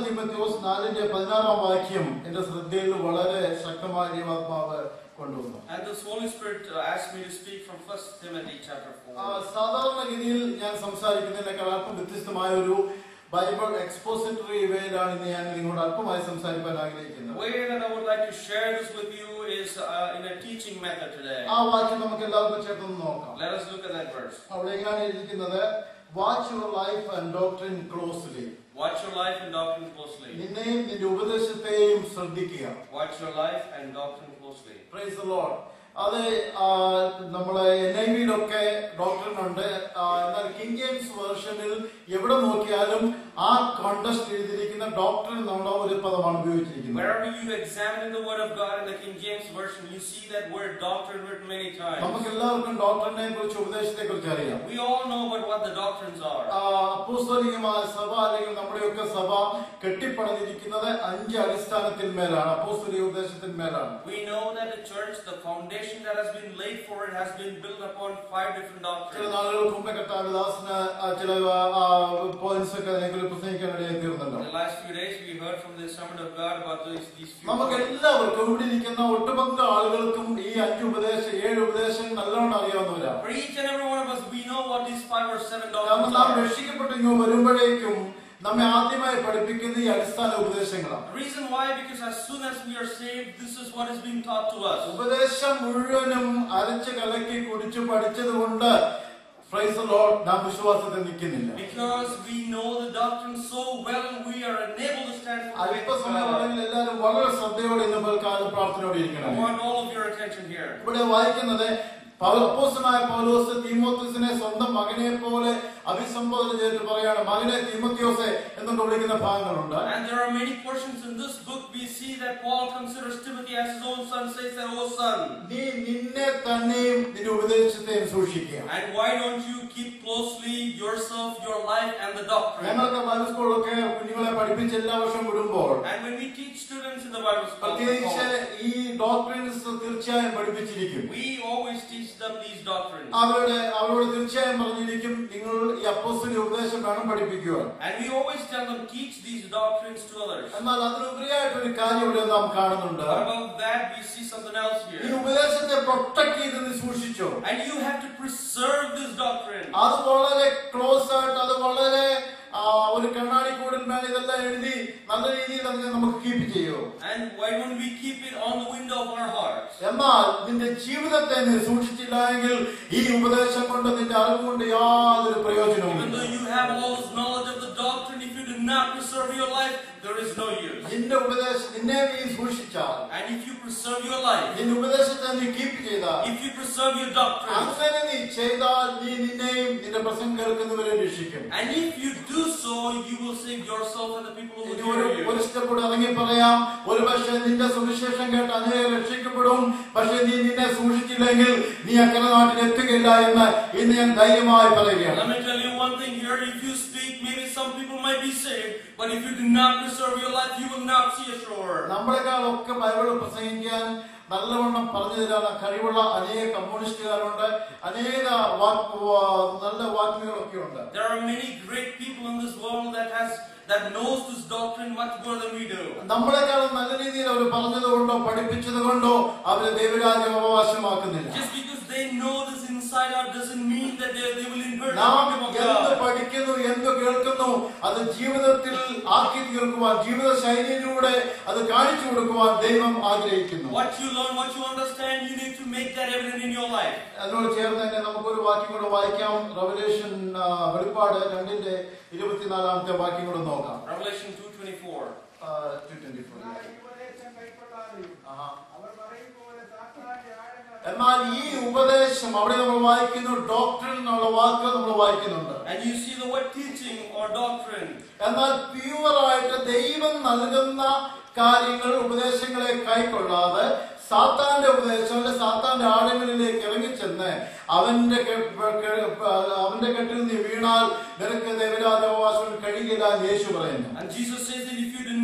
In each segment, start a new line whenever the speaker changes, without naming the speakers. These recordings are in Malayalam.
തീമത്യോസ് നാലിന്റെ പതിനാറാം വാക്യം എന്റെ ശ്രദ്ധയിൽ വളരെ ശക്തമായ ദൈവാത്മാവ് കൊണ്ടുവന്നു
And this Holy Spirit uh, asked me to speak from 1 Timothy chapter
ആ,
4.
സാധാരണഗതിയിൽ ഞാൻ സംസാരിക്കുന്നതിനേക്കാൾ അല്പം വ്യത്യസ്തമായ ഒരു ബൈബിൾ എക്സ്പോസിറ്ററി വേയിലാണ് ഇന്ന് ഞാൻ നിങ്ങളോട് അല്പമായി സംസാരിക്കാൻ
The
ആഗ്രഹിക്കുന്നത്
way that I would like to share this with you is uh, in a teaching method today.
ആ വാക്യം നമുക്ക് എല്ലാവർക്കും ചേർത്തൊന്ന് നോക്കാം
Let us look at that verse.
അവിടെ എങ്ങനെയാണ് എഴുതിയിരിക്കുന്നത് watch your life and doctrine closely
Watch your life and doctrine closely.
നിന്നെയും നിന്റെ ഉപദേശത്തെയും ശ്രദ്ധിക്കുക
Watch your life and doctrine closely.
Praise the Lord അത് ആ, നമ്മളെ എൻ ഐ വിയിലൊക്കെ ഡോക്ടറിനുണ്ട് ആ, എന്നാൽ കിങ് ജെയിംസ് വേർഷനിൽ എവിടെ നോക്കിയാലും ആ കോണ്ടസ്റ്റ് എഴുതിയിരിക്കുന്ന ഡോക്ടർ എന്നുള്ള ഒരു പദമാണ് ഉപയോഗിച്ചിരിക്കുന്നത്
Wherever you examine in the Word of God in the King James Version, you see that word doctrine written many times.
നമുക്ക് എല്ലാവർക്കും ഡോക്ടറിനെ കുറിച്ച് ഉപദേശത്തെ കുറിച്ച് അറിയാം
We all know about what the doctrines are.
ആ, അപ്പോസ്തലികമായ സഭ അല്ലെങ്കിൽ നമ്മുടെയൊക്കെ സഭ കെട്ടിപ്പണിതിരിക്കുന്നത് അഞ്ച് അടിസ്ഥാനത്തിൽ മേലാണ് അപ്പോസ്തലിക ഉപദേശത്തിന്മേലാണ്
We know that the church, the foundation that has been laid for it, has been built upon five different
ചില
doctrines.
നാളുകൾക്ക് മുമ്പേ കർത്താവിദാസിന് ആ ചില പോയിന്റ്സ് ഒക്കെ അതിനെക്കുറിച്ച് പ്രസംഗിക്കാൻ ഇടയായി തീർന്നല്ലോ
In the last few days, we heard from the servant of God about these, these few
നമുക്ക്
points.
എല്ലാവർക്കും ഇവിടെ ഇരിക്കുന്ന ഒട്ടുപങ്ക ആളുകൾക്കും ഈ അഞ്ച് ഉപദേശം ഏഴ് ഉപദേശങ്ങൾ നല്ലോണം അറിയാവുന്നവരാണ്
For each and every one of us, we know what these five or seven
കാരണം
doctrines
നാം
are.
രക്ഷിക്കപ്പെട്ട് ഇങ്ങ് വരുമ്പോഴേക്കും നമ്മെ ആദ്യമായി പഠിപ്പിക്കുന്ന ഈ അടിസ്ഥാന ഉപദേശങ്ങളാണ്
The reason why, because as soon as we are saved, this is what is being taught to us.
ഉപദേശം മുഴുവനും അരച്ച് കലക്കി കുടിച്ചു പഠിച്ചത് കൊണ്ട് പ്രൈസ് ലോഡ് നാം വിശ്വാസത്തിൽ നിൽക്കുന്നില്ല
Because we know the doctrine so well and we are unable to stand for the faith of
അല്പസമയം
God.
ഉണ്ടെങ്കിൽ എല്ലാവരും വളരെ ശ്രദ്ധയോടെ ഇന്ന് പൽക്കാലം പ്രാർത്ഥനയോടെ
I
ഇരിക്കണം
want all of your attention here.
ഇവിടെ വായിക്കുന്നത് പൗ- അപ്പോസ്തലനായ പൗലോസ് തീമോത്തസിനെ സ്വന്തം മകനെ പോലെ അഭിസംബോധന ചെയ്തിട്ട് പറയാണ് മകനെ തീമോത്യോസെ എന്നുകൊണ്ട് വിളിക്കുന്ന ഭാഗങ്ങളുണ്ട്
And there are many portions in this book we see that Paul considers Timothy as his own son, says that, Oh son.
നീ നിന്നെ തന്നെയും നിന്റെ ഉപദേശത്തെയും സൂക്ഷിക്കുക
And why don't you keep closely yourself, your life, and the doctrine?
ഞങ്ങളൊക്കെ ബൈബിൾ സ്കൂളിലൊക്കെ കുഞ്ഞുങ്ങളെ പഠിപ്പിച്ച് എല്ലാ വർഷം വിടുമ്പോൾ
And when we teach students in the Bible school,
പ്രത്യേകിച്ച് ഈ ഡോക്ടറിൻസ് തീർച്ചയായും പഠിപ്പിച്ചിരിക്കും
we always teach them these doctrines.
അവരുടെ അവരോട് തീർച്ചയായും പറഞ്ഞിരിക്കും നിങ്ങൾ ഈ അപ്പോസ്തലിക ഉപദേശം വേണം പഠിപ്പിക്കുവാൻ
And we always tell them, teach these doctrines to others.
എന്നാൽ അതിനുപരിയായിട്ടൊരു കാര്യം ഇവിടെ നാം കാണുന്നുണ്ട്
What about that? We see something else
ഈ
here.
ഉപദേശത്തെ പ്രൊട്ടക്ട് ചെയ്ത് നീ സൂക്ഷിച്ചോ
And you have to preserve this doctrine.
അത് വളരെ ക്ലോസ് ആയിട്ട് അത് വളരെ ആ, ഒരു കണ്ണാടി കൂടിന്മേൽ ഇതെല്ലാം എഴുതി നല്ല രീതിയിൽ അതിനെ നമുക്ക് കീപ്പ് ചെയ്യോ
And why don't we keep it on the window of our hearts?
എന്നാൽ നിന്റെ ജീവിതത്തെ നീ സൂക്ഷിച്ചില്ല എങ്കിൽ ഈ ഉപദേശം കൊണ്ട് നിന്റെ അറിവ് കൊണ്ട് യാതൊരു
Even
പ്രയോജനവുമില്ല
though you have all this knowledge of the doctrine, if you do not preserve your life, there is no use.
നിന്റെ ഉപദേശം നിന്നെ നീ സൂക്ഷിച്ചാൽ
And if you preserve your life,
നിന്റെ ഉപദേശത്തെ നീ കീപ്പ് ചെയ്താൽ
if you preserve your doctrine,
അങ്ങനെ നീ ചെയ്താൽ നീ നിന്നെയും നിന്റെ പ്രസംഗം കേൾക്കുന്നവരെ രക്ഷിക്കും
and if you do so, you will save yourself and the people who
ഇനി
will
ഒരു
hear
ഒരു
you.
സ്റ്റെപ്പ് കൂടെ ഇറങ്ങി പറയാം ഒരു പക്ഷേ നിന്റെ സുവിശേഷം കേട്ട് അനേകം രക്ഷിക്കപ്പെടും പക്ഷെ നീ നിന്നെ സൂക്ഷിച്ചില്ലെങ്കിൽ നീ അക്കരെ നാട്ടിൽ എത്തുകയില്ല എന്ന് ഇന്ന് ഞാൻ ധൈര്യമായി പറയുകയാണ്
Let me tell you one thing here. If you speak, maybe some people might be saved, but if you do not preserve your life, you will not see a shore.
നമ്മളെക്കാളൊക്കെ ബൈബിൾ പ്രസംഗിക്കാൻ നല്ലവണ്ണം പറഞ്ഞു തരാൻ കഴിവുള്ള അനേക കമ്മ്യൂണിസ്റ്റുകാരുണ്ട് അനേക വാക്ക് വാ- നല്ല വാഗ്മികളൊക്കെ ഉണ്ട്
There are many great people in this world that has that knows this doctrine much more than we do.
നമ്മളെക്കാളും നല്ല രീതിയിൽ അവർ പറഞ്ഞത് കൊണ്ടോ പഠിപ്പിച്ചത് കൊണ്ടോ അവര് ദൈവരാജ്യം അവകാശമാക്കുന്നില്ല
Just because they know this inside out doesn't mean that they, they will invert the
നാം
kingdom of
എന്ത്
God.
പഠിക്കുന്നു എന്ത് കേൾക്കുന്നു അത് ജീവിതത്തിൽ ആക്കി തീർക്കുവാൻ ജീവിത ശൈലിയിലൂടെ അത് കാണിച്ചു കൊടുക്കുവാൻ ദൈവം ആഗ്രഹിക്കുന്നു
What you learn, what you understand, you need to make that evident in your life.
അതിനോട് ചേർന്ന് തന്നെ നമുക്കൊരു വാക്യം കൂടെ വായിക്കാം റവലേഷൻ വെളിപ്പാട് രണ്ടിന്റെ ഇരുപത്തിനാലാമത്തെ വാക്യം കൂടെ നോക്കാം
Revelation 2.24
ആ, 224.
എന്നാൽ ഈ ഉപദേശം കൈക്കൊള്ളാതെയും
ആഹാ.
അവർ പറയും പോലെ സാത്താന്റെ ആഴങ്ങൾ
എന്നാൽ ഈ ഉപദേശം അവിടെ നമ്മൾ വായിക്കുന്നു ഡോക്ടർ എന്നുള്ള വാക്ക് നമ്മൾ വായിക്കുന്നുണ്ട്
And you see the word teaching or doctrine.
എന്നാൽ പ്യുവറായിട്ട് ദൈവം നൽകുന്ന കാര്യങ്ങൾ ഉപദേശങ്ങളെ കൈക്കൊള്ളാതെ സാത്താന്റെ ഉപദേശം അല്ലെ സാത്താന്റെ ആഴങ്ങളിലേക്ക് ഇറങ്ങിച്ചെന്ന് അവന്റെ കെ- കെ- അവന്റെ കെട്ടിൽ നീ വീണാൽ നിനക്ക് ദൈവരാജാവകാശം കഴിയില്ല എന്ന് യേശു പറയുന്നു
And Jesus says that if you do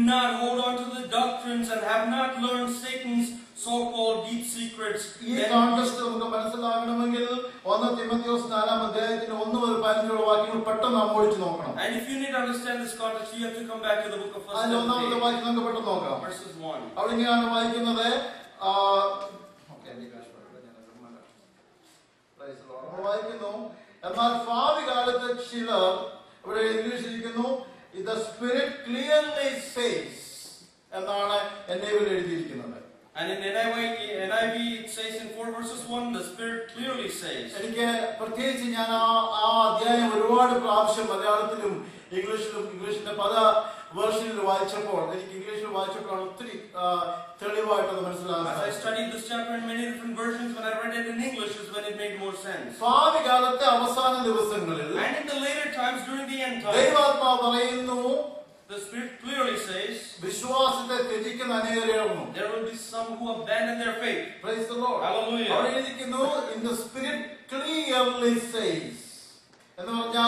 not hold on to the doctrines and have not learned Satan's so-called deep secrets,
ഈ
then
കോൺടെസ്റ്റ് നമുക്ക് മനസ്സിലാകണമെങ്കിൽ ഒന്ന് തിമത്യോസ് നാലാം അധ്യായത്തിന് ഒന്ന് മുതൽ പതിനഞ്ചുള്ള വാക്യങ്ങൾ പെട്ടെന്ന് നാം ഓടിച്ചു നോക്കണം
and if you need to understand this context, you have to come back to the book of First
അതിന്റെ ഒന്നാമത്തെ
Timothy,
വാക്യം നമുക്ക് പെട്ടെന്ന് നോക്കാം
verses one.
അവിടെ ഇങ്ങനെയാണ് വായിക്കുന്നത് ആ, okay, എന്റെ കാശ് ഇവിടെ ഞാൻ ഇടുന്നില്ല. Praise the Lord. അപ്പോൾ വായിക്കുന്നു എന്നാൽ ഭാവി കാലത്ത് ചിലർ ഇവിടെ ഇംഗ്ലീഷ് ഇരിക്കുന്നു ദ സ്പിരിറ്റ് ക്ലിയർലി സേസ് എന്നാണ് എന്നെ ഇവിടെ എഴുതിയിരിക്കുന്നത്
And in NIV, NIV it says in 4 verses 1, the Spirit clearly says,
എനിക്ക് പ്രത്യേകിച്ച് ഞാൻ ആ ആ അധ്യായം ഒരുപാട് പ്രാവശ്യം മലയാളത്തിലും ഇംഗ്ലീഷിലും ഇംഗ്ലീഷിന്റെ പല വേർഷനിൽ വായിച്ചപ്പോൾ എനിക്ക് ഇംഗ്ലീഷിൽ വായിച്ചപ്പോഴാണ് ഒത്തിരി ആ, തെളിവായിട്ടത്
As I
മനസ്സിലാകുന്നത്
studied this chapter in many different versions, when I read it in English is when it made more sense.
ഭാവി കാലത്തെ അവസാന ദിവസങ്ങളിൽ
And in the later times during the end times,
ദൈവാത്മാവ് പറയുന്നു
the Spirit clearly says,
വിശ്വാസത്തെ ത്യജിക്കുന്ന അനേകരുന്നു
there will be some who abandon their faith.
Praise the Lord.
Hallelujah.
അവിടെ എഴുതിയിരിക്കുന്നു in the spirit clearly says എന്ന് പറഞ്ഞാൽ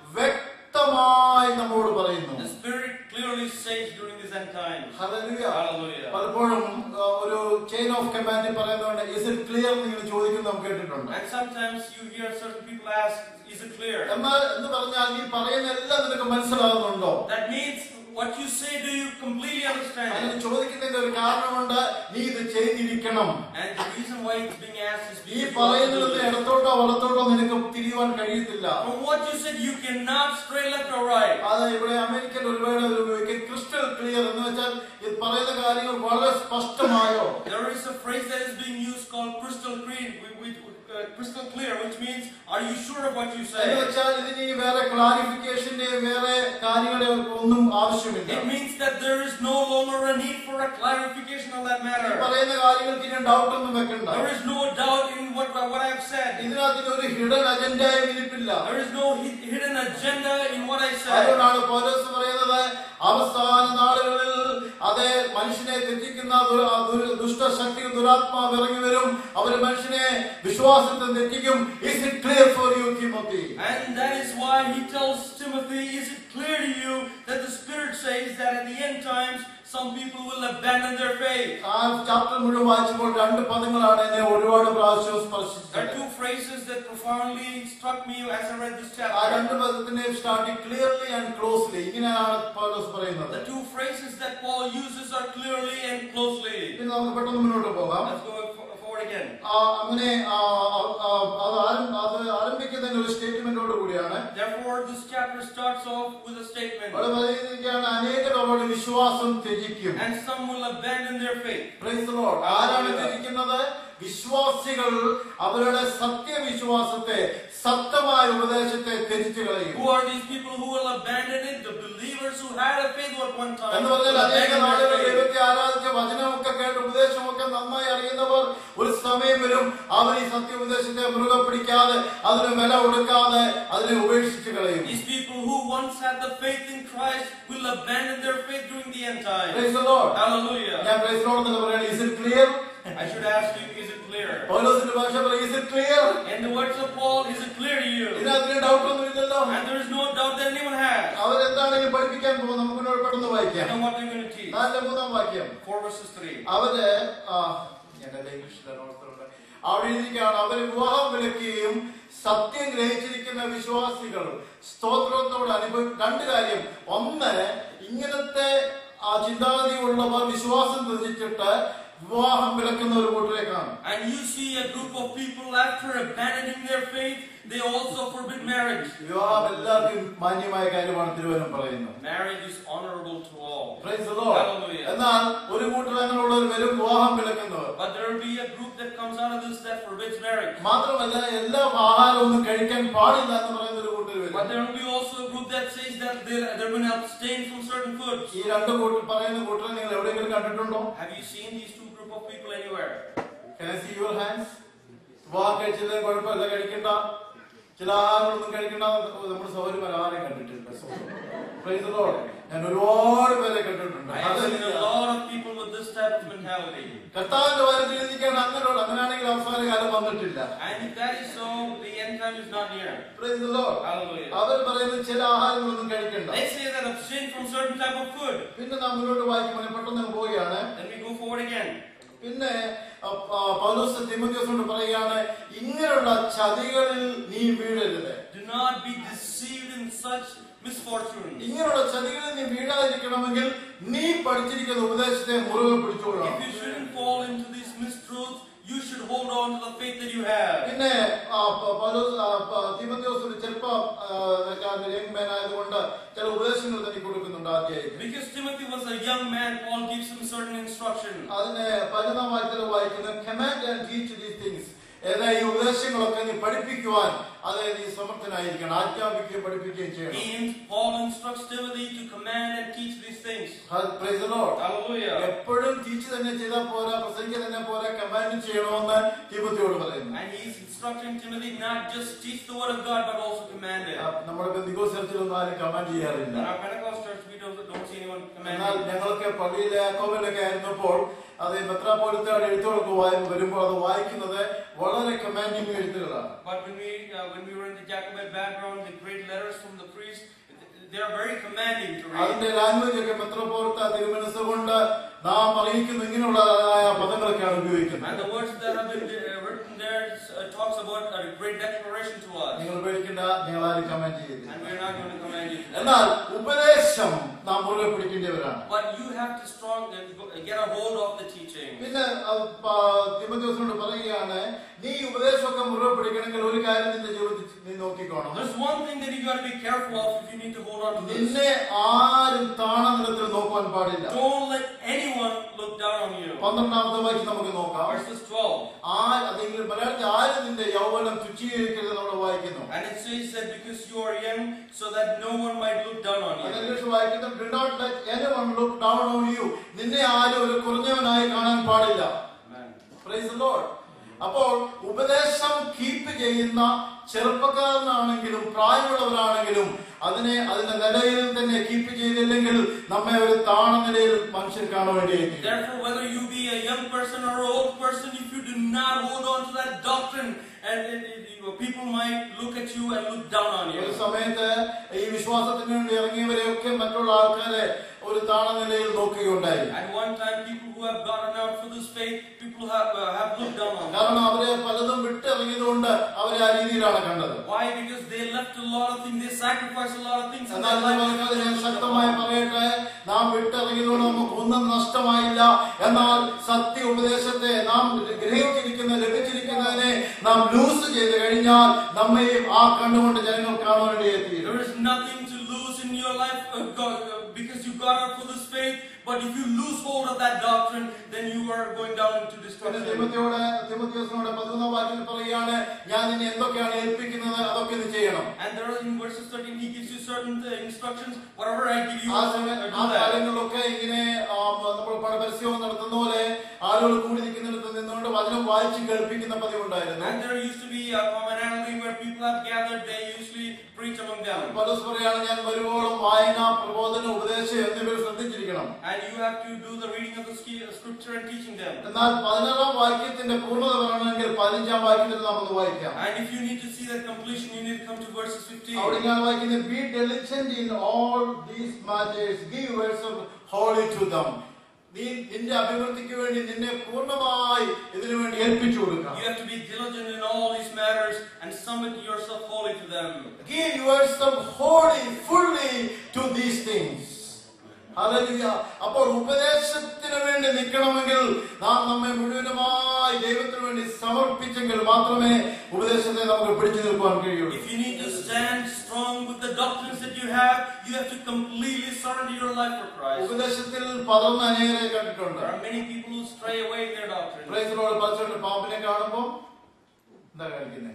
വ്യക്തമായി നമ്മോട് പറയുന്നു
The Spirit clearly says during these end times.
Hallelujah.
Hallelujah.
പലപ്പോഴും ആ, ഒരു ചെയിൻ ഓഫ് കമാൻഡ് പറയുന്നതുകൊണ്ട് ഇസ് ഇറ്റ് ക്ലിയർ നിങ്ങൾ ചോദിക്കുന്നത് നാം കേട്ടിട്ടുണ്ട്
And sometimes you hear certain people ask, is it clear?
എന്നാൽ എന്ന് പറഞ്ഞാൽ നീ പറയുന്ന എല്ലാം നിനക്ക് മനസ്സിലാകുന്നുണ്ടോ
That means what you say, do you completely understand
അങ്ങനെ
it?
ചോദിക്കുന്നതിന്റെ ഒരു കാരണമുണ്ട് നീ ഇത് ചെയ്തിരിക്കണം
And the reason why it's being asked is
ഈ
because you want to
പറയുന്നത്
do it.
ഇടത്തോട്ടോ വലത്തോട്ടോ നിനക്ക് തിരിയുവാൻ കഴിയത്തില്ല
From what you said, you cannot stray left or right.
അത് ഇവിടെ അമേരിക്കൻ ഒരുപാട് അവർ ഉപയോഗിക്കും ക്രിസ്റ്റൽ ക്ലിയർ എന്ന് വെച്ചാൽ ഇത് പറയുന്ന കാര്യങ്ങൾ വളരെ സ്പഷ്ടമായോ
There is a phrase that is being used called crystal clear, whi- whi- uh, crystal clear, which means, are you sure of what you
എന്ന്
say?
വെച്ചാൽ ഇതിന് ഈ വേറെ ക്ലാരിഫിക്കേഷന്റെ വേറെ കാര്യങ്ങളുടെ ഒന്നും ആവശ്യമില്ല
It means that there is no longer a need for a clarification on that
ഈ
matter.
പറയുന്ന കാര്യങ്ങൾക്ക് ഇനി ഡൗട്ട് ഒന്നും വെക്കണ്ട
There is no doubt in what, what I have said.
ഇതിനകത്തിന് ഒരു ഹിഡൻ അജണ്ടയും ഇരിപ്പില്ല
There is no hi- hidden agenda in what I said.
അതുകൊണ്ടാണ് പൗലോസ് പറയുന്നത് അവസാന നാളുകളിൽ അതേ മനുഷ്യനെ തെറ്റിക്കുന്ന ദു- ആ ദു- ദുഷ്ടശക്തികൾ ദുരാത്മാവ് ഇറങ്ങി വരും അവര് മനുഷ്യനെ വിശ്വാസത്തിൽ തെറ്റിക്കും is it clear for you Timothy
And that is why he tells Timothy, is it clear to you that the Spirit says that at the end times some people will abandon their faith?
ആ ചാപ്റ്റർ മുഴുവൻ വായിച്ചപ്പോൾ രണ്ട് പദങ്ങളാണ് എന്നെ ഒരുപാട് പ്രാവശ്യം
There are
സ്പർശിച്ചത്
two phrases that profoundly struck me as I read this
ആ
chapter.
രണ്ട് പദത്തിന്റെയും സ്റ്റാർട്ടിങ് ക്ലിയർലി ആൻഡ് ക്ലോസ്ലി ഇങ്ങനെയാണ് പൗലോസ് പറയുന്നത്
The two phrases that Paul uses are clearly and closely.
ഇനി നമുക്ക് പെട്ടെന്ന് മുന്നോട്ട് പോകാം
Let's go for- forward again.
ആ, അങ്ങനെ ആ, ആ, അത് ആരം- അത് ആരംഭിക്കുന്നതിന് ഒരു സ്റ്റേറ്റ്മെന്റോട് കൂടിയാണ്
Therefore, this chapter starts off with a
അവിടെ
statement.
പറയുകയാണ് അനേകർ അവരുടെ വിശ്വാസം ത്യജിക്കും
And some will abandon their faith.
Praise the Lord. ആരാണ് ത്യജിക്കുന്നത് വിശ്വാസികൾ അവരുടെ സത്യവിശ്വാസത്തെ സത്യമായ ഉപദേശത്തെ ത്യജിച്ചു കളയും
Who are these people who will abandon it? The believers who had a faith at one time.
എന്ന്
will
പറഞ്ഞാൽ അനേക
abandon
നാളുകൾ
their faith.
ദൈവത്തെ ആരാധിച്ച വചനമൊക്കെ കേട്ട് ഉപദേശമൊക്കെ നന്നായി അറിയുന്നവർ ഒരു സമയം വരും അവർ ഈ സത്യോപദേശത്തെ മുറുകെ പിടിക്കാതെ അതിന് വില കൊടുക്കാതെ അതിനെ ഉപേക്ഷിച്ച് കളയും
These people who once had the faith in Christ will abandon their faith during the end time.
Praise the Lord.
Hallelujah.
ഞാൻ പ്രൈസ് ലോഡ് എന്ന് പറയുന്നത് is it clear
I should ask you, is it clear?
പൗലോസിന്റെ ഭാഷ പറയും is it clear
In the words of Paul, is it clear to you?
ഇതിനകത്തിന് ഡൗട്ട് ഒന്നും ഇല്ലല്ലോ
And there is no doubt that anyone has.
അവരെന്താണെങ്കിലും പഠിപ്പിക്കാൻ പോകും നമുക്ക് ഇതിനോട് പെട്ടെന്ന്
You
വായിക്കാം
know what they're going to teach.
നാലിന്റെ മൂന്നാം വാക്യം
4 verses 3.
അവര് ആ, ഞാൻ എന്റെ ഇംഗ്ലീഷിലാണ് ഓർത്തിട്ടുള്ളത്. അവിടെ എഴുതിയിരിക്കുകയാണ് അവര് വിവാഹം വിലക്കുകയും സത്യം ഗ്രഹിച്ചിരിക്കുന്ന വിശ്വാസികൾ സ്തോത്രത്തോട് അനുഭവം രണ്ട് കാര്യം ഒന്ന് ഇങ്ങനത്തെ ആ ചിന്താഗതിയുള്ളവർ വിശ്വാസം ത്യജിച്ചിട്ട് വിവാഹം വിലക്കുന്ന ഒരു കൂട്ടരെ കാണും
And you see a group of people after abandoning their faith, they also forbid marriage.
വിവാഹം എല്ലാവർക്കും മാന്യമായ കാര്യമാണ് തിരുവനം പറയുന്നത്
Marriage is honorable to all.
Praise the Lord.
Hallelujah.
എന്നാൽ ഒരു കൂട്ടർ അങ്ങനെയുള്ളവർ വരും വിവാഹം വിലക്കുന്നവർ
But there will be a group that comes out of this that forbids marriage.
മാത്രമല്ല എല്ലാ ആഹാരമൊന്നും കഴിക്കാൻ പാടില്ല എന്ന് പറയുന്ന ഒരു കൂട്ടർ
But
വരും
there will be also a group that says that they're, they're going to abstain from certain foods.
ഈ രണ്ട് കൂട്ടർ പറയുന്ന കൂട്ടരെ നിങ്ങൾ എവിടെയെങ്കിലും കണ്ടിട്ടുണ്ടോ
Have you seen these two group of people anywhere?
Can I see your hands? വിവാഹം കഴിച്ചില്ലേ കുഴപ്പമില്ല കഴിക്കണ്ട ചില ആഹാരങ്ങളൊന്നും കഴിക്കണ്ട നമ്മുടെ സൗകര്യം ആരെയും കണ്ടിട്ടില്ല Praise the Lord. ഞാൻ ഒരുപാട് പേരെ കണ്ടിട്ടുണ്ട്
I have seen a
Hallelujah.
lot of people with this type of mentality.
കർത്താവിന്റെ വരത്തിൽ ഇരിക്കാൻ അങ്ങനെയുള്ള അങ്ങനെയാണെങ്കിൽ അവസാന കാലം വന്നിട്ടില്ല
And if that is so, the end time is not near.
Praise the Lord.
Hallelujah.
അവർ പറയുന്നത് ചില ആഹാരങ്ങളൊന്നും കഴിക്കണ്ട
They say that abstain from certain certain type of food.
പിന്നെ നാം മുന്നോട്ട് വായിക്കുമ്പോൾ പെട്ടെന്ന് അങ്ങ് പോവുകയാണ്
Then we go forward again.
പിന്നെ ആ, ആ, പൗലോസ് തിമോത്തിയോസിനോട് പറയുകയാണ് ഇങ്ങനെയുള്ള ചതികളിൽ നീ വീഴരുത്
Do not be deceived in such misfortune.
ഇങ്ങനെയുള്ള ചതികളിൽ നീ വീഴാതിരിക്കണമെങ്കിൽ നീ പഠിച്ചിരിക്കുന്ന ഉപദേശത്തെ മുറുകെ പിടിച്ചുകൊള്ളണം
If you shouldn't fall into these mistruths, you should hold on to the faith that you have.
പിന്നെ ആ, പ- പൗലോസ് ആ, പ- തിമോത്തിയോസ് ഒരു ചെറുപ്പ യങ് മാൻ ആയതുകൊണ്ട് ചില ഉപദേശങ്ങൾ തന്നെ കൊടുക്കുന്നുണ്ട് ആദ്യമായിട്ട്
Because Timothy was a young man, Paul gives him certain instruction.
അതിന് പതിനൊന്നാം വാക്യത്തിൽ വായിക്കുന്നത് command and teach these things ഏതാ ഈ ഉപദേശങ്ങളൊക്കെ നീ പഠിപ്പിക്കുവാൻ അത് നീ സമർത്ഥനായിരിക്കണം ആജ്ഞാപിക്കുകയും പഠിപ്പിക്കുകയും ചെയ്യണം
He, Paul instructs Timothy to command and teach these things.
Praise the Lord.
Hallelujah.
എപ്പോഴും ടീച്ച് തന്നെ ചെയ്താൽ പോരാ പ്രസംഗിക്കുക തന്നെ പോരാ കമാൻഡ് ചെയ്യണമെന്ന് തിമത്തിയോട് പറയുന്നു
And he's instructing Timothy not just teach the word of God, but also command it.
ആ, നമ്മുടെ ബന്ധുക്കോ ചർച്ചിലൊന്നും ആരും കമാൻഡ് ചെയ്യാറില്ല
In our Pentecost church, we don't, don't see anyone
എന്നാൽ
commanding.
ഞങ്ങളൊക്കെ പള്ളിയിലെ കോവിലൊക്കെ ആയിരുന്നപ്പോൾ അത് മെത്രാപോലത്തെ എഴുത്തുകളൊക്കെ വായി വരുമ്പോൾ അത് വായിക്കുന്നത് വളരെ കമാൻഡിങ് എഴുത്തുകളാണ്
But when we uh, when we were in the Jacobite background, the great letters from the priest, they are very commanding to read.
അതിന്റെ ലാംഗ്വേജ് ഒക്കെ മെത്രാപോലത്തെ തിരുമനസ് കൊണ്ട് നാം അറിയിക്കുന്ന ഇങ്ങനെയുള്ളതായ പദങ്ങളൊക്കെയാണ് ഉപയോഗിക്കുന്നത്
And the words that have been uh, written there uh, talks about a great declaration to us.
നിങ്ങൾ പേടിക്കേണ്ട ഞങ്ങൾ ആരും കമാൻഡ് ചെയ്തില്ല
And we're not going to command you. to that.
എന്നാൽ ഉപദേശം നാം മുറുകെ പിടിക്കേണ്ടവരാണ്
But you have to strong uh, go- get a hold of the teaching.
പിന്നെ തിമദ്യോസിനോട് പറയുകയാണ് നീ ഈ ഉപദേശമൊക്കെ മുറുകെ പിടിക്കണമെങ്കിൽ ഒരു കാര്യം നിന്റെ ജീവിതത്തിൽ നീ നോക്കിക്കോണം
There's one thing that you got to be careful of if you need to hold on to this.
നിന്നെ ആരും താണനിലത്തിൽ നോക്കുവാൻ പാടില്ല
Don't let anyone look down on you.
പന്ത്രണ്ടാമത്തെ വാക്യം നമുക്ക് നോക്കാം
Verses 12.
ആ അല്ലെങ്കിൽ മലയാളത്തിൽ ആരും നിന്റെ യൗവനം തുച്ഛീകരിക്കരുത് നമ്മൾ വായിക്കുന്നു
And it says that because you are young, so that no one might look down on
അത്
you.
ഇംഗ്ലീഷ് വായിക്കുന്നത് "Do not let anyone look down on you." നിന്നെ ആരും ഒരു കുറഞ്ഞവനായി കാണാൻ പാടില്ല
Amen.
Praise the Lord. അപ്പോൾ ഉപദേശം കീപ്പ് ചെയ്യുന്ന ചെറുപ്പക്കാരനാണെങ്കിലും പ്രായമുള്ളവരാണെങ്കിലും അതിനെ അതിന്റെ നിലയിൽ തന്നെ കീപ്പ് ചെയ്തില്ലെങ്കിൽ നമ്മെ ഒരു താണ നിലയിൽ മനുഷ്യർ കാണാൻ വേണ്ടിയായിരിക്കും
Therefore, whether you be a young person or an old person, if you do not hold on to that doctrine, and, and, and, you know, people might look at you and look down on
ഒരു
you.
സമയത്ത് ഈ വിശ്വാസത്തിന് വേണ്ടി ഇറങ്ങിയവരെയൊക്കെ മറ്റുള്ള ആൾക്കാരെ ഒരു താണ നിലയിൽ നോക്കുകയുണ്ടായി
At one time, people who have gotten out for this faith, people have uh, have looked down on them.
കാരണം അവരെ പലതും വിട്ടിറങ്ങിയതുകൊണ്ട് അവരെ ആ രീതിയിലാണ് കണ്ടത്
Why? Because they left a lot of things, they sacrificed a lot of things in
എന്നാൽ
their
ഞാൻ
life.
പറഞ്ഞത് ഞാൻ ശക്തമായി പറയട്ടെ നാം വിട്ടിറങ്ങിയതുകൊണ്ട് നമുക്ക് ഒന്നും നഷ്ടമായില്ല എന്നാൽ സത്യ ഉപദേശത്തെ നാം ഗ്രഹിച്ചിരിക്കുന്ന ലഭിച്ചിരിക്കുന്നതിനെ നാം ലൂസ് ചെയ്ത് കഴിഞ്ഞാൽ നമ്മയും ആ കണ്ണുകൊണ്ട് ജനങ്ങൾ കാണാൻ വേണ്ടി എത്തിയിരുന്നു
There is nothing to lose in your life uh, God, uh, because you got out for this faith. But if you lose hold of that doctrine, then you are going down into
പിന്നെ
destruction.
തിമത്തിയോട് തിമത്തിയോസിനോട് പതിനൊന്നാം വാക്യത്തിൽ പറയുകയാണ് ഞാൻ നിന്നെ എന്തൊക്കെയാണ് ഏൽപ്പിക്കുന്നത് അതൊക്കെ നീ ചെയ്യണം
And there are in verses 13, he gives you certain uh, instructions. Whatever I give you,
ആ
uh,
സമയ-
do
ആ
that.
കാര്യങ്ങളിലൊക്കെ ഇങ്ങനെ ആ, നമ്മൾ പല പരസ്യവും നടത്തുന്ന പോലെ ആളുകൾ കൂടി നിൽക്കുന്നിടത്ത് നിന്നുകൊണ്ട് വചനം വായിച്ച് കേൾപ്പിക്കുന്ന പതിവുണ്ടായിരുന്നു
And there used to be a commonality where people have gathered, they usually preach among them.
പലസ് പറയാണ് ഞാൻ വരുവോളം വായന പ്രബോധന ഉപദേശം എന്നിവർ ശ്രദ്ധിച്ചിരിക്കണം
And you have to do the reading of the ski- scripture and teaching them.
എന്നാൽ പതിനാറാം വാക്യത്തിന്റെ പൂർണ്ണത പറയണമെങ്കിൽ പതിനഞ്ചാം വാക്യത്തിൽ നാം ഒന്ന് വായിക്കാം
And if you need to see that completion, you need to come to verses 15.
അവിടെ ഞാൻ വായിക്കുന്നത് be diligent in all these matters give yourself wholly to them നീ നിന്റെ അഭിവൃദ്ധിക്ക് വേണ്ടി നിന്നെ പൂർണ്ണമായി ഇതിനു വേണ്ടി ഏൽപ്പിച്ചു കൊടുക്കണം
You have to be diligent in all these matters and submit yourself wholly to them.
Give yourself wholly, fully to these things. Hallelujah. അപ്പോൾ ഉപദേശത്തിന് വേണ്ടി നിൽക്കണമെങ്കിൽ നാം നമ്മെ മുഴുവനുമായി ദൈവത്തിന് വേണ്ടി സമർപ്പിച്ചെങ്കിൽ മാത്രമേ ഉപദേശത്തെ നമുക്ക് പിടിച്ചു നിൽക്കുവാൻ കഴിയുള്ളൂ
If you need to stand strong with the doctrines that you have, you have to completely surrender your life for Christ.
ഉപദേശത്തിൽ പതർന്ന അനേകരെ കണ്ടിട്ടുണ്ട്
There are many people who stray away in their doctrine.
പ്രൈസിനോട് പറിച്ചോണ്ട് പാമ്പിനെ കാണുമ്പോ എന്താ കാണിക്കുന്നേ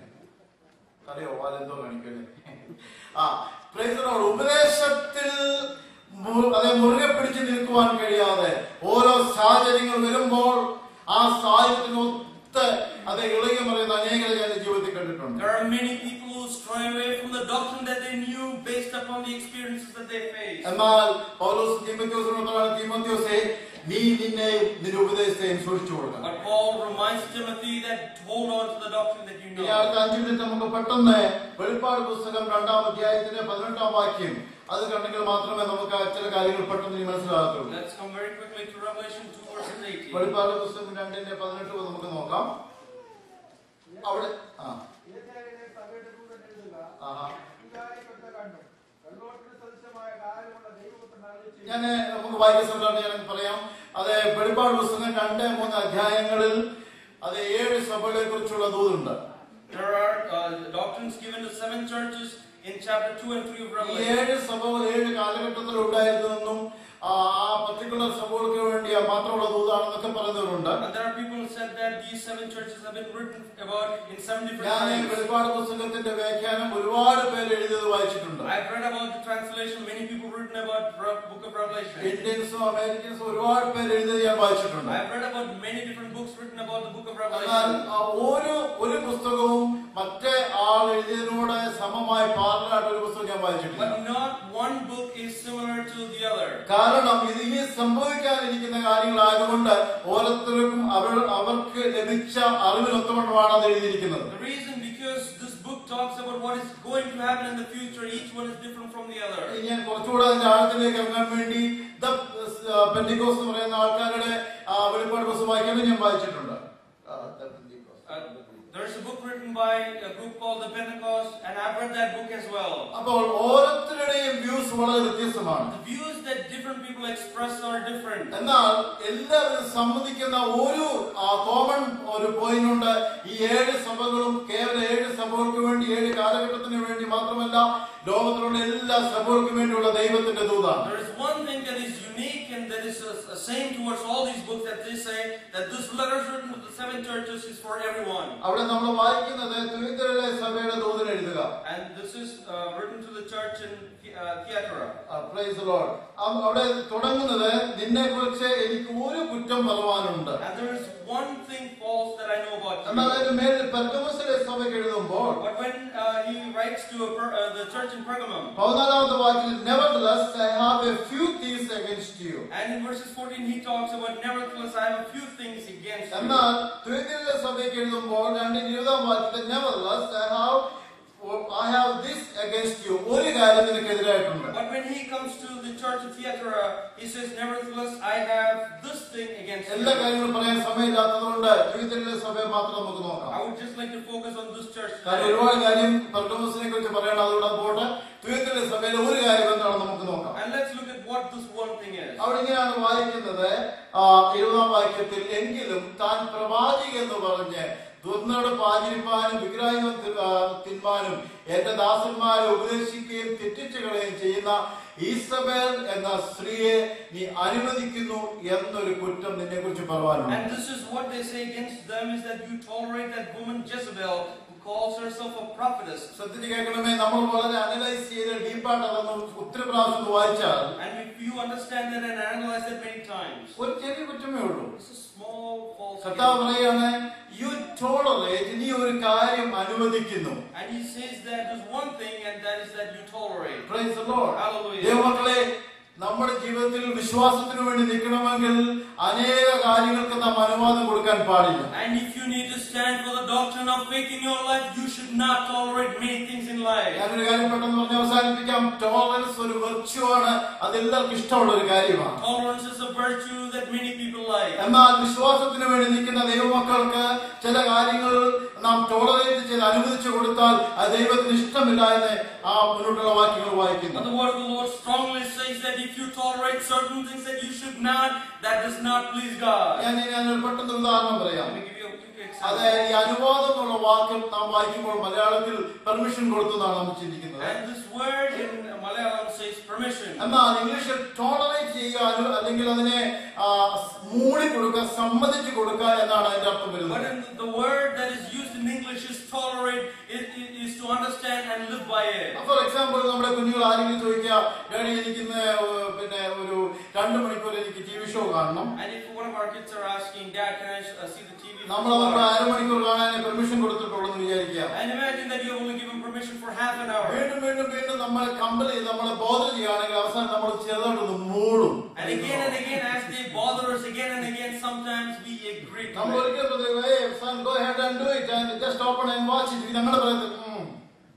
അറിയോ വാലെന്തോ കാണിക്കല്ലേ ആ പ്രൈസിനോട് ഉപദേശത്തിൽ മു- അതെ മുറുകെ പിടിച്ചു നിൽക്കുവാൻ കഴിയാതെ ഓരോ സാഹചര്യങ്ങൾ വരുമ്പോൾ ആ സാഹചര്യത്തിനൊത്ത് അത് ഇളകി മറിയുന്ന അനേകരെ ഞാൻ ജീവിതത്തിൽ കണ്ടിട്ടുണ്ട്
There are many people who stray away from the doctrine that they knew based upon the experiences that they faced.
എന്നാൽ പൗലോസ് തീമത്യോസിനോട് പറയുന്നത്, തീമത്യോസേ നീ നിന്നെ നിന്റെ ഉപദേശത്തെയും സൂക്ഷിച്ചു കൊടുക്കണം
But Paul reminds Timothy that hold on to the doctrine that you
ഇനി
know.
അടുത്ത അഞ്ചു മിനിറ്റ് നമുക്ക് പെട്ടെന്ന് വെളിപ്പാട് പുസ്തകം രണ്ടാം അധ്യായത്തിന്റെ പതിനെട്ടാം വാക്യം അത് കണ്ടെങ്കിൽ മാത്രമേ നമുക്ക് ആ ചില കാര്യങ്ങൾ പെട്ടെന്ന് ഇനി മനസ്സിലാകത്തുള്ളൂ
Let's come very quickly to Revelation 2 verses 18.
വെളിപ്പാട് പുസ്തകം രണ്ടിന്റെ പതിനെട്ട് നമുക്ക് നോക്കാം അവിടെ ആ
ഏതായാലും സഭയുടെ ദൂതൻ എഴുതുക
ആഹാ.
അധികാരിപ്പെട്ട കണ്ടും വെള്ളോട്ടിന് സദൃശമായ കാര്യമുള്ള ദൈവപുത്രൻ അരുളി
ഞാൻ
ചെയ്യുന്നു.
നമുക്ക് വായിക്കുന്നതാണ് ഞാൻ പറയാം അത് വെളിപ്പാട് പുസ്തകം രണ്ട് മൂന്ന് അധ്യായങ്ങളിൽ അത് ഏഴ് സഭകളെ കുറിച്ചുള്ള ദൂതുണ്ട്
There are uh, doctrines given to seven churches in chapter 2 and 3 of
ഈ
Revelation.
ഏഴ് സഭകൾ ഏഴ് കാലഘട്ടത്തിൽ ഉണ്ടായിരുന്നെന്നും ആ പർട്ടിക്കുലർ സഭകൾക്ക് വേണ്ടി മാത്രമുള്ള ദൂതാണെന്നൊക്കെ പറയുന്നവരുണ്ട്
And there are people who said that these seven churches have been written about in seven different
ഞാൻ ഈ
times.
വെളിപ്പാട് പുസ്തകത്തിന്റെ വ്യാഖ്യാനം ഒരുപാട് പേര് എഴുതിയത് വായിച്ചിട്ടുണ്ട്
I've read about the translation. Many people written about Re- book of Revelation.
ഇന്ത്യൻസും അമേരിക്കൻസും ഒരുപാട് പേര് എഴുതിയത് ഞാൻ വായിച്ചിട്ടുണ്ട്
I've read about many different books written about the book of
എന്നാൽ
Revelation.
ആ ഒരു ഒരു പുസ്തകവും മറ്റേ ആൾ എഴുതിയതിനോട് സമമായി പാരലായിട്ട് ഒരു പുസ്തകം ഞാൻ വായിച്ചിട്ടില്ല
But not one book is similar to the other.
കാരണം ഇത് ഈ സംഭവിക്കാനിരിക്കുന്ന കാര്യങ്ങളായതുകൊണ്ട് ഓരോരുത്തർക്കും അവർ അവർക്ക് ലഭിച്ച അറിവിനൊത്തവണ്ണമാണ് അത് എഴുതിയിരിക്കുന്നത്
The reason because this book talks about what is going to happen in the future. Each one is different from the other.
ഇനി ഞാൻ കുറച്ചുകൂടെ അതിന്റെ ആഴത്തിലേക്ക് ഇറങ്ങാൻ വേണ്ടി ദ പെന്റിക്കോസ് എന്ന് പറയുന്ന ആൾക്കാരുടെ ആ, വെളിപ്പാട് പുസ്തകം വായിക്കാൻ ഞാൻ വായിച്ചിട്ടുണ്ട് ആ, The Pentecost.
Uh, there's a book written by a group called the Pentecost, and I've read that book as well.
അപ്പോൾ ഓരോരുത്തരുടെയും വ്യൂസ് വളരെ വ്യത്യസ്തമാണ്
The views that different people express are different.
എന്നാൽ എല്ലാവരും സമ്മതിക്കുന്ന ഒരു കോമൺ ഒരു പോയിന്റ് ഉണ്ട് ഈ ഏഴ് സഭകളും കേവലം ഏഴ് സഭകൾക്ക് വേണ്ടി ഏഴ് കാലഘട്ടത്തിന് വേണ്ടി മാത്രമല്ല ലോകത്തിലുള്ള എല്ലാ സഭകൾക്കും വേണ്ടിയുള്ള ദൈവത്തിന്റെ ദൂതാണ്
There is one thing that is unique and that is uh, uh, same towards all these books that they say that this letter is written to the seven churches is for everyone.
അവിടെ നമ്മൾ വായിക്കുന്നത് തുരിതരിലെ സഭയുടെ ദൂതൻ എഴുതുക
And this is uh, written to the church in uh, Thyatira.
Praise Lord അവിടെ തുടങ്ങുന്നത് നിന്നെ കുറിച്ച് എനിക്ക് ഒരു കുറ്റം പറവാനുണ്ട്
And there is one thing false that I know about
എന്നാൽ
you.
അതിന് മേലിൽ പെർഗമസിലെ സഭയ്ക്ക് എഴുതുമ്പോൾ
But when uh, he writes to a per, uh, the church in Pergamum,
പതിനാലാമത്തെ വാക്കിൽ nevertheless I have a few things against you
and in verses 14 he talks about, nevertheless I have a few things against you.
എന്നാൽ തുരിതരിലെ സഭയ്ക്ക് എഴുതുമ്പോൾ രണ്ട് ഇരുപതാം വാക്യത്തിൽ nevertheless I have I have this against you ഒരു കാര്യം നിനക്കെതിരായിട്ടുണ്ട്
But when he comes to the church of Thyatira, he says, Nevertheless, I have this thing against
എല്ലാ
you.
കാര്യങ്ങളും പറയാൻ സമയമില്ലാത്തതുകൊണ്ട് തുരിതരിലെ സഭയെ മാത്രം നമുക്ക് നോക്കാം
I would just like to focus on this church.
കാരണം
today.
ഒരുപാട് കാര്യം പെർഗമസിനെ കുറിച്ച് പറയണം അതുകൊണ്ട് അത് പോട്ടെ തുരിതരിലെ സഭയിലെ ഒരു കാര്യം എന്താണെന്ന് നമുക്ക് നോക്കാം
And let's look at what this one thing is.
അവിടെ ഇങ്ങനെയാണ് വായിക്കുന്നത് ആ, ഇരുപതാം വാക്യത്തിൽ എങ്കിലും താൻ പ്രവാചക എന്ന് പറഞ്ഞ് ദുർനട പാചരിപ്പാനും വിഗ്രഹങ്ങൾ തി- ആ, തിന്മാനും എന്റെ ദാസന്മാരെ ഉപദേശിക്കുകയും തെറ്റിച്ചു കളയുകയും ചെയ്യുന്ന ഈസബേൽ എന്ന സ്ത്രീയെ നീ അനുവദിക്കുന്നു എന്നൊരു കുറ്റം നിന്നെ കുറിച്ച് പറയാനുണ്ട്
And this is what they say against them is that you tolerate that woman Jezebel who calls herself a prophetess.
ശ്രദ്ധിച്ച് കേൾക്കണമേ നമ്മൾ വളരെ അനലൈസ് ചെയ്ത് ഡീപ്പായിട്ട് അതൊന്ന് ഒത്തിരി പ്രാവശ്യം ഒന്ന് വായിച്ചാൽ
And if you understand that and analyze it many times,
ഒരു ചെറിയ കുറ്റമേ ഉള്ളൂ
it's a small false
കർത്താവ്
statement.
പറയാണ് യു ടോളറേറ്റ് നീ ഒരു കാര്യം അനുവദിക്കുന്നു
And he says that there's one thing, and that is that you tolerate.
Praise the Lord.
Hallelujah.
ദൈവമക്കളെ നമ്മുടെ ജീവിതത്തിൽ വിശ്വാസത്തിന് വേണ്ടി നിൽക്കണമെങ്കിൽ അനേക കാര്യങ്ങൾക്ക് നാം അനുവാദം കൊടുക്കാൻ പാടില്ല
And if you need to stand for the doctrine of faith in your life, you should not tolerate many things in life.
ഞാനൊരു കാര്യം പെട്ടെന്ന് പറഞ്ഞ് അവസാനിപ്പിക്കാം ടോളറൻസ് ഒരു വെർച്യു ആണ് അത് എല്ലാവർക്കും ഇഷ്ടമുള്ള ഒരു കാര്യമാണ്
Tolerance is a virtue that many people like.
എന്നാൽ വിശ്വാസത്തിന് വേണ്ടി നിൽക്കുന്ന ദൈവമക്കൾക്ക് ചില കാര്യങ്ങൾ നാം ടോളറേറ്റ് ചെയ്ത് അനുവദിച്ചു കൊടുത്താൽ അത് ദൈവത്തിന് ഇഷ്ടമില്ല എന്ന് ആ മുന്നോട്ടുള്ള വാക്യങ്ങൾ
But
വായിക്കുന്നു
the word of the Lord strongly says that if you tolerate certain things that you should not, that does not please God.
ഞാൻ ഞാൻ ഒരു പെട്ടെന്ന് ഉദാഹരണം പറയാം
Let me give you a quick
അത്
example.
ഈ അനുവാദം എന്നുള്ള വാക്യം നാം വായിക്കുമ്പോൾ മലയാളത്തിൽ പെർമിഷൻ കൊടുത്തതാണ് നാം ചിന്തിക്കുന്നത്
And this word in Malayalam says permission.
എന്നാൽ ഇംഗ്ലീഷിൽ ടോളറേറ്റ് ചെയ്യുക അത് അല്ലെങ്കിൽ അതിനെ ആ, മൂടി കൊടുക്കുക സമ്മതിച്ചു കൊടുക്കുക എന്നാണ് അതിന്റെ അർത്ഥം
But
വരുന്നത്
in the word that is used in English is tolerate, it, it is to understand and live by it.
For example നമ്മുടെ കുഞ്ഞുങ്ങൾ ആരെങ്കിലും ചോദിക്കുക ഡാഡി എനിക്കിന്ന് ഏഹ്, പിന്നെ ഒരു രണ്ട് മണിക്കൂർ എനിക്ക് ടി വി ഷോ കാണണം
And if one of our kids are asking, Dad, can I uh, see the TV? for
നമ്മൾ
two
അവർക്ക്
hours?"
അരമണിക്കൂർ കാണാൻ പെർമിഷൻ കൊടുത്തിട്ടുള്ളൂ എന്ന് വിചാരിക്കുക
And imagine that you have only given permission for half an hour.
വീണ്ടും വീണ്ടും വീണ്ടും നമ്മളെ കമ്പൽ ചെയ്ത് നമ്മളെ ബോധം ചെയ്യുകയാണെങ്കിൽ അവസാനം നമ്മൾ ചെറുതായിട്ടൊന്ന് മൂടും
And again and again, as they bother us again and again, sometimes we agree
നമ്മൾ
to it.
ഒരിക്കലും പറയും, "Hey, son, go ahead and do it and just open and watch it." ഞങ്ങളുടെ പറയുന്നത്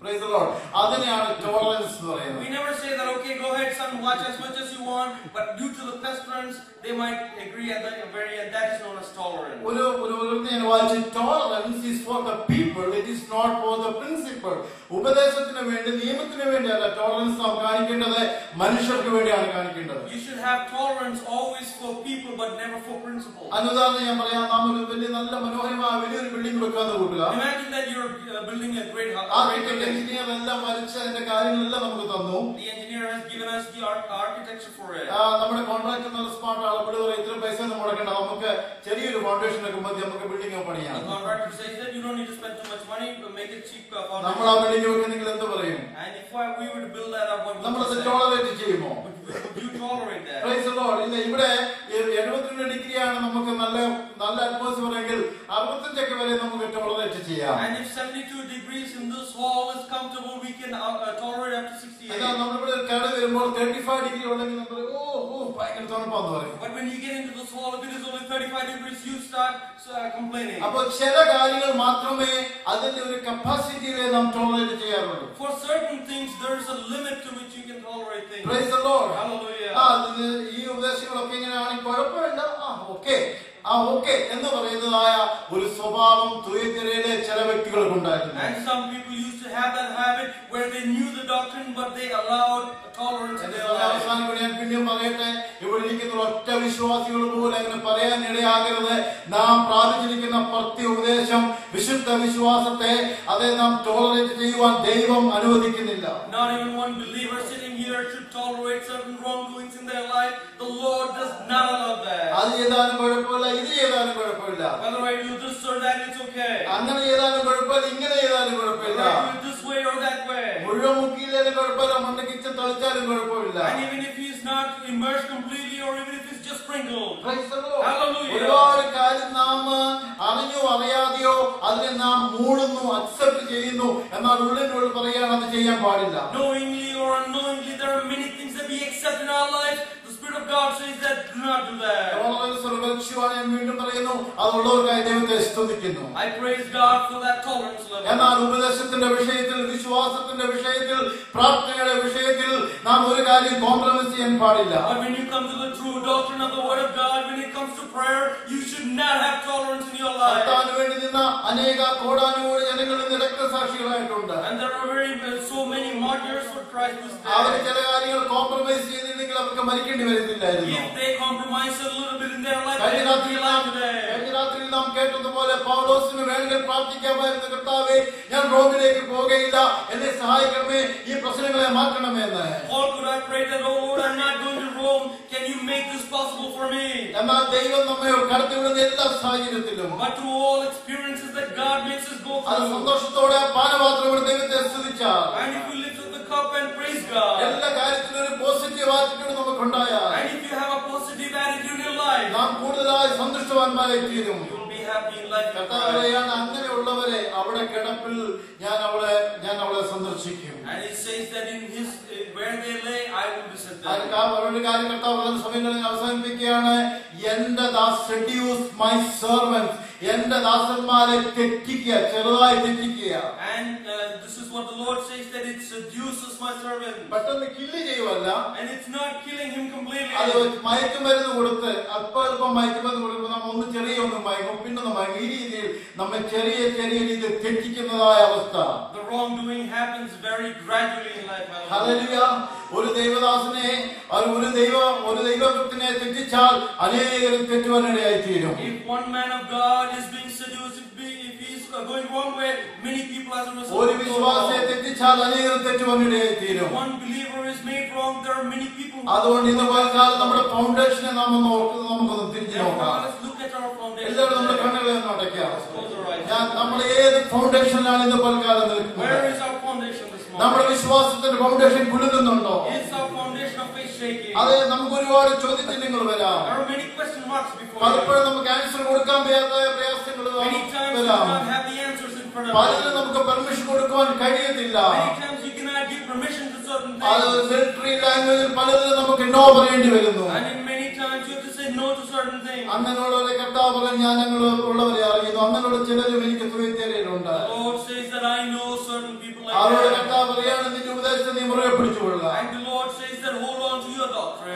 Praise the Lord. അതിനെയാണ് ടോളറൻസ് എന്ന് പറയുന്നത്
We never say that, okay, go ahead, son, watch as much as you want, but due to the pestilence, they might agree at the very end. That is known as tolerance.
ഒരു ഒരു ഒരു ഞാൻ വായിച്ചു tolerance is for the people it is not for the principle ഉപദേശത്തിന് വേണ്ടി നിയമത്തിന് വേണ്ടിയല്ല ടോളറൻസ് നാം കാണിക്കേണ്ടത് മനുഷ്യർക്ക് വേണ്ടിയാണ് കാണിക്കേണ്ടത്
You should have tolerance always for people, but never for principles.
അനുദാഹരണം ഞാൻ പറയാം നാം ഒരു വലിയ നല്ല മനോഹരമായ വലിയൊരു ബിൽഡിംഗ് വെക്കാന്ന് കൂട്ടുക
Imagine that you're uh, building a great house.
Architect engineer എല്ലാം വരച്ച് അതിന്റെ കാര്യങ്ങളെല്ലാം നമുക്ക് തന്നു
The engineer has given us the ar- architecture for it.
ആ, നമ്മുടെ കോൺട്രാക്ട് നല്ല സ്മാർട്ട് ആളോട് പറയും ഇത്ര പൈസ ഒന്നും മുടക്കണ്ട നമുക്ക് ചെറിയൊരു ഫൗണ്ടേഷൻ ഒക്കെ മതി നമുക്ക് ബിൽഡിംഗ് പണിയാം
The contractor says that you don't need to spend too much money, but make it cheap. uh,
നമ്മൾ ആ
foundation.
ബിൽഡിംഗ് വെക്കുന്നെങ്കിൽ എന്ത് പറയും
And if I- we were to build that up, what would
നമ്മളത്
you say?
ടോളറേറ്റ് ചെയ്യുമോ
Would, would you tolerate that?
Praise the Lord. ഇല്ല ഇവിടെ എഴുപത്തിരണ്ട് ഡിഗ്രിയാണ് നമുക്ക് നല്ല നല്ല അറ്റ്മോസ്ഫിയർ എങ്കിൽ അറുപത്തഞ്ചൊക്കെ വരെ നമുക്ക് ടോളറേറ്റ് ചെയ്യാം
And if 72 degrees in this hall is comfortable, we can uh, uh, tolerate up to 68.
എന്നാൽ നമ്മളിവിടെ കട വരുമ്പോൾ തേർട്ടി ഫൈവ് ഡിഗ്രി ഉണ്ടെങ്കിൽ നമ്മൾ പറയും, ഓ ഓ ഭയങ്കര തണുപ്പാന്ന് പറയും
But when you get into this hall, if it is only 35 degrees, you start uh, complaining.
അപ്പൊ ചില കാര്യങ്ങൾ മാത്രമേ അതിന്റെ ഒരു കപ്പാസിറ്റിയിലെ നാം ടോളറേറ്റ് ചെയ്യാറുള്ളൂ
For certain things, there is a limit to which you can tolerate things.
Praise the Lord.
Hallelujah.
ആ ഇത് ഈ ഉപദേശങ്ങളൊക്കെ ഇങ്ങനെയാണെങ്കിൽ കുഴപ്പമില്ല ആ ഓക്കെ ആ ഓക്കെ എന്ന് പറയുന്നതായ ഒരു സ്വഭാവം തുയത്തിരയിലെ ചില വ്യക്തികൾക്കുണ്ടായിരുന്നു
And some people used to have that habit where they knew the doctrine, but they allowed tolerance in
എന്റെ
their
സമയം
life.
അവസാനം കൂടി ഞാൻ പിന്നെയും പറയട്ടെ ഇവിടെ ഇരിക്കുന്ന ഒറ്റ വിശ്വാസികൾ പോലും അങ്ങനെ പറയാൻ ഇടയാകരുത് നാം പ്രാപിച്ചിരിക്കുന്ന പ്രത്യ ഉപദേശം വിശുദ്ധ വിശ്വാസത്തെ അതേ നാം ടോളറേറ്റ് ചെയ്യുവാൻ ദൈവം അനുവദിക്കുന്നില്ല
Not even one believer sitting here should tolerate certain wrongdoings in their life. The Lord does not allow that.
അത് ചെയ്താലും കുഴപ്പമില്ല ഇത് ചെയ്താലും കുഴപ്പമില്ല
Whether I do this or that, it's okay.
അങ്ങനെ ചെയ്താലും കുഴപ്പമില്ല ഇങ്ങനെ ചെയ്താലും കുഴപ്പമില്ല
Whether I do it this way or that way.
മുഴുവൻ മുക്കിയില്ലേലും കുഴപ്പമില്ല മണ്ണ് കിച്ചൻ തളിച്ചാലും കുഴപ്പമില്ല
And even if he's not immersed completely or even if it's just sprinkled.
Praise the Lord.
Hallelujah.
ഒരുപാട് കാര്യം നാം അറിഞ്ഞോ അറിയാതെയോ അതിനെ നാം മൂടുന്നു അക്സെപ്റ്റ് ചെയ്യുന്നു എന്നാൽ ഉള്ളിനുള്ളിൽ പറയുകയാണ് അത് ചെയ്യാൻ പാടില്ല
Knowingly or unknowingly, there are many things that we accept in our life. The Spirit of God says that do not do that.
Tolerance ഒരു ലക്ഷ്യമാണ് ഞാൻ വീണ്ടും പറയുന്നു അതുള്ളവർക്കായി ദൈവത്തെ സ്തുതിക്കുന്നു
I praise God for that tolerance level.
എന്നാൽ ഉപദേശത്തിന്റെ വിഷയത്തിൽ വിശ്വാസത്തിന്റെ വിഷയത്തിൽ പ്രാർത്ഥനയുടെ വിഷയത്തിൽ നാം ഒരു കാര്യം കോംപ്രമൈസ് ചെയ്യാൻ പാടില്ല
But when you come to the true doctrine of the Word of God, when it comes to prayer, you should not have tolerance in your life.
കർത്താവിന് വേണ്ടി നിന്ന അനേക കോടാനുകോടി ജനങ്ങൾ ഇന്ന് രക്തസാക്ഷികളായിട്ടുണ്ട്
And there are very so many martyrs for Christ this
our
day.
ചില കാര്യങ്ങൾ കോംപ്രമൈസ് ചെയ്തില്ലെങ്കിൽ അവർക്ക് മരിക്കേണ്ടി വരുന്നില്ലായിരുന്നു
If they compromise a little bit in their life, they
കഴിഞ്ഞ
will
രാത്രിയിൽ
be
നാം
alive today.
കഴിഞ്ഞ രാത്രിയിൽ നാം കേട്ടതുപോലെ പൗലോസിന് വേണമെങ്കിൽ പ്രാർത്ഥിക്കാമായിരുന്നു കർത്താവെ ഞാൻ റോമിലേക്ക് പോകുകയില്ല എന്നെ സഹായിക്കണമേ ഈ പ്രശ്നങ്ങളെ മാറ്റണമേ എന്ന്
Paul could have prayed that, oh Lord, I'm not going to Rome. Can you make this possible for me?
എന്നാൽ ദൈവം നമ്മെ കടത്തിവിടുന്ന എല്ലാ സാഹചര്യത്തിലും
But through all experiences that God makes us go
അത്
through,
സന്തോഷത്തോടെ പാനപാത്രത്തോടെ ദൈവത്തെ സ്തുതിച്ചാൽ
and if you lift up the cup and praise God,
എല്ലാ കാര്യത്തിലും ഒരു പോസിറ്റീവ് ആറ്റിറ്റ്യൂഡ് നമുക്കുണ്ടായാൽ
and if you have a positive attitude in life,
നാം കൂടുതലായി സന്തുഷ്ടവാന്മാരെ തീരും
you will be happy in life. with
കർത്താവ്
Christ.
പറയാണ് അങ്ങനെയുള്ളവരെ അവിടെ കിടപ്പിൽ ഞാൻ അവളെ ഞാൻ അവളെ സന്ദർശിക്കും
And it says that in his uh, where they lay, I will visit
അതിന്
them.
കാ- ഒരു കാര്യം കർത്താവ് പറഞ്ഞ സമയങ്ങളിൽ അവസാനിപ്പിക്കുകയാണ് എന്റെ ദാസ് സെഡ്യൂസ് മൈ സെർവൻസ് എന്റെ ദാസന്മാരെ തെറ്റിക്കുക ചെറുതായി തെറ്റിക്കുക
And uh, this is what the Lord says that it seduces my servant.
പെട്ടെന്ന് കില്ല് ചെയ്യുമല്ല
And it's not killing him completely.
അത് മയക്കുമരുന്ന് കൊടുത്ത് അല്പം അല്പം മയക്കുമരുന്ന് കൊടുക്കുമ്പോൾ നമ്മൾ ഒന്ന് ചെറിയ ഒന്ന് മയക്കും പിന്നെ ഒന്ന് മയക്കും ഈ രീതിയിൽ നമ്മെ ചെറിയ ചെറിയ രീതിയിൽ തെറ്റിക്കുന്നതായ അവസ്ഥ
The wrongdoing happens very gradually in life. hallelujah.
Hallelujah. ഒരു ദൈവദാസനെ ഒരു ഒരു ദൈവ ഒരു ദൈവത്തിനെ തെറ്റിച്ചാൽ അനേകം തെറ്റുവാനിടയായി തീരും
If one man of God is being seduced, if he- if he's uh, going wrong way, many people as a result
ഒരു
will go
വിശ്വാസിയെ
wrong.
തെറ്റിച്ചാൽ അനേകം തെറ്റുവാനിടയായി തീരും
If one believer is made wrong, there are many people who
അതുകൊണ്ട് ഇന്ന് പൽക്കാലം നമ്മുടെ ഫൗണ്ടേഷനെ നാം ഒന്ന് ഓർക്കുന്നത് നമുക്കൊന്ന് തിരിഞ്ഞു
Therefore,
നോക്കാം
let's look at our foundation.
എല്ലാവരും നമ്മുടെ കണ്ണുകളെ ഒന്ന് അടയ്ക്കാം
Close our eyes.
ഞാൻ നമ്മൾ ഏത് ഫൗണ്ടേഷനിലാണ് ഇന്ന് പൽക്കാലം നിൽക്കുന്നത്
Where is our foundation this
നമ്മുടെ
morning?
വിശ്വാസത്തിന്റെ ഫൗണ്ടേഷൻ കുലുങ്ങുന്നുണ്ടോ
Is our foundation of faith shaking?
അത് നമുക്ക് ഒരുപാട് ചോദ്യചിഹ്നങ്ങൾ വരാം
There are many question marks before you.
പലപ്പോഴും നമുക്ക് ആൻസർ കൊടുക്കാൻ വയ്യാത്ത പ്രയാസങ്ങൾ
Many times you do
വരാം
not have the answers in front of
പലരും
you.
നമുക്ക് പെർമിഷൻ കൊടുക്കുവാൻ കഴിയത്തില്ല
Many times you cannot give permission to certain
അത്
things.
മിലിറ്ററി ലാംഗ്വേജിൽ പലതിലും നമുക്ക് നോ പറയേണ്ടി വരുന്നു
And in many times you have to say no to certain things.
അങ്ങനെയുള്ളവരെ കർത്താവ് പറയാൻ ഞാൻ ഞങ്ങൾ ഉള്ളവരെ അറിയുന്നു അങ്ങനെയുള്ള ചിലരും എനിക്ക് തുയത്തേരയിലുണ്ട്
The Lord says that I know certain people like
അവരോട്
that.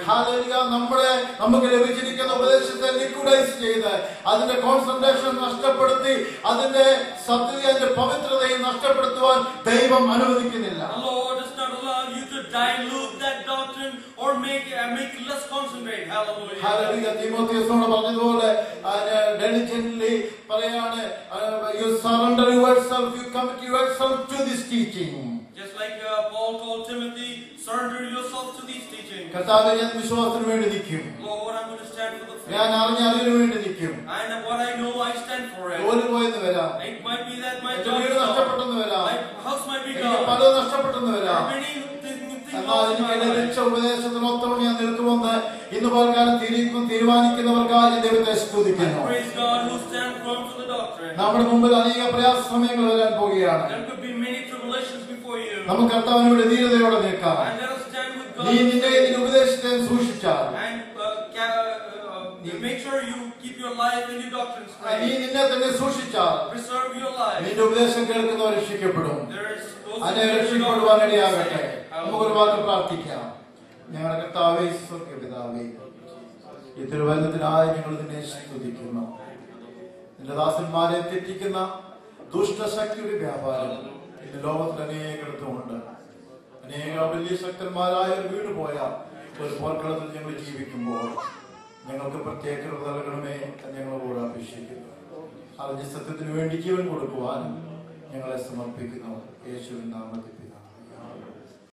ഹല്ലേലൂയ നമ്മളെ നമുക്ക് ലഭിച്ചിരിക്കുന്ന ഉപദേശത്തെ ലിക്വിഡൈസ് ചെയ്ത് അതിന്റെ കോൺസെൻട്രേഷൻ നഷ്ടപ്പെടുത്തി അതിന്റെ സത്യത അതിന്റെ പവിത്രതയും നഷ്ടപ്പെടുത്തുവാൻ ദൈവം അനുവദിക്കുന്നില്ല
The Lord does not allow you to dilute that doctrine or make, uh, make it less concentrate. Hallelujah.
Hallelujah തീമോത്തിയോസിനോട് പറഞ്ഞതുപോലെ ഡെലിജന്റ്ലി പറയാണ് U surrender your self U commit your self to this teaching
Just like uh, Paul told Timothy, surrender yourself to these teachings.
കർത്താവ് ഞാൻ വിശ്വാസത്തിന് വേണ്ടി നിൽക്കും
Lord, I'm going to stand for the
ഞാൻ
faith.
അറിഞ്ഞ അറിവിന് വേണ്ടി നിൽക്കും
And what I know, I stand for it.
ജോലി പോയെന്ന് വരാം
It might be that my
എന്റെ
job
വീട്
is gone.
നഷ്ടപ്പെട്ടെന്ന് വരാം
My house might be
എനിക്ക്
gone.
പലതും നഷ്ടപ്പെട്ടെന്ന്
There
വരാം
are many th- things
എന്നാൽ
lost in
എനിക്ക്
my life.
ലഭിച്ച ഉപദേശത്തിനൊത്തവണ്ണം ഞാൻ നിൽക്കുമെന്ന് ഇന്ന് പകൽക്കാലം തിരിക്കും തീരുമാനിക്കുന്നവർക്കായി ഞാൻ ദൈവത്തെ സ്തുതിക്കുന്നു
Praise God who stand firm to the doctrine.
നമ്മുടെ മുമ്പിൽ അനേക പ്രയാസ സമയങ്ങൾ വരാൻ പോവുകയാണ്
There could be many tribulations before you.
നമുക്ക് കർത്താവിനോട് ധീരതയോടെ നിൽക്കാം
And let us stand with God.
നീ നിന്റെ നിന്റെ ഉപദേശത്തെ സൂക്ഷിച്ചാൽ
And uh, ca- uh, make sure you keep your life and your doctrine
നീ
straight.
നിന്നെ തന്നെ സൂക്ഷിച്ചാൽ
Preserve your life.
നിന്റെ ഉപദേശം കേൾക്കുന്നവർ രക്ഷിക്കപ്പെടും
There is those
അതിനെ
who hear the
രക്ഷിക്കപ്പെടുവാൻ
doctrine
ഇടയാകട്ടെ
say,
നമുക്കൊരു വാക്ക് പ്രാർത്ഥിക്കാം ഞങ്ങളുടെ കർത്താവേ സ്വർഗ്ഗ പിതാവേ ഈ തിരുവനന്തപുരത്തിനായി ഞങ്ങൾ നിന്നെ സ്തുതിക്കുന്നു നിന്റെ ദാസന്മാരെ തെറ്റിക്കുന്ന ദുഷ്ടശക്തിയുടെ വ്യാപാരം ഇന്ന് ലോകത്തിൽ അനേകടത്തുമുണ്ട് അനേക വലിയ ശക്തന്മാരായ ഒരു വീട് പോയ ഒരു പോർക്കളത്തിൽ ഞങ്ങൾ ജീവിക്കുമ്പോൾ ഞങ്ങൾക്ക് പ്രത്യേക കൃപ നൽകണമേ എന്ന് ഞങ്ങളോട് അപേക്ഷിക്കുന്നു അറിഞ്ഞ സത്യത്തിന് വേണ്ടി ജീവൻ കൊടുക്കുവാൻ ഞങ്ങളെ സമർപ്പിക്കുന്നു യേശുവിൻ നാമത്തിൽ